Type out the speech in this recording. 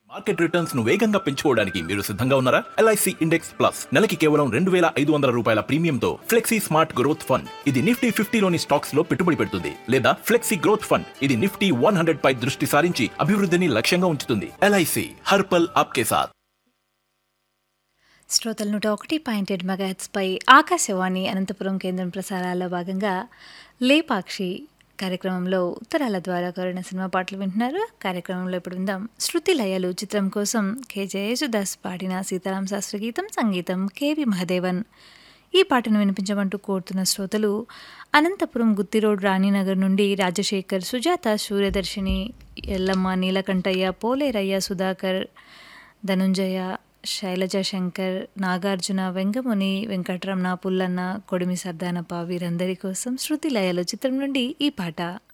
market returns ను వేగంగా పెంచుకోవడానికి మీరు సిద్ధంగా ఉన్నారా ఎల్ఐసి ఇండెక్స్ ప్లస్ నెలకి కేవలం రెండు వేల ఐదు వందల రూపాయల ప్రీమియంతో ఫ్లెక్సీ స్మార్ట్ గ్రోత్ ఫండ్ ఇది నిఫ్టీ ఫిఫ్టీలోని స్టాక్స్ లో పెట్టుబడి పెడుతుంది లేదా ఫ్లెక్సీ గ్రోత్ ఫండ్ ఇది నిఫ్టీ వన్ హండ్రెడ్ పై దృష్టి సారించి అభివృద్ధిని లక్ష్యంగా ఉంచుతుంది ఎల్ఐసి హర్పల్ ఆప్కే సాత్ శ్రోతలు నూట ఒకటి పాయింట్ ఏడు మెగాహెట్స్పై ఆకాశవాణి అనంతపురం కేంద్రం ప్రసారాల్లో భాగంగా లేపాక్షి కార్యక్రమంలో ఉత్తరాల ద్వారా కోరిన సినిమా పాటలు వింటున్నారు కార్యక్రమంలో ఇప్పుడు విందాం శృతి లయలు చిత్రం కోసం కె జయేసుదాస్ పాడిన సీతారాం శాస్త్రి గీతం సంగీతం కెవి మహదేవన్ ఈ పాటను వినిపించమంటూ కోరుతున్న శ్రోతలు అనంతపురం గుత్తి రోడ్ రాణినగర్ నుండి రాజశేఖర్ సుజాత సూర్యదర్శిని ఎల్లమ్మ నీలకంఠయ్య పోలేరయ్య సుధాకర్ ధనుంజయ శైలజ శంకర్ నాగార్జున వెంగముని వెంకటరమణ పుల్లన్న కొడిమి సర్దానప్ప వీరందరి కోసం శృతి లయలు చిత్రం నుండి ఈ పాట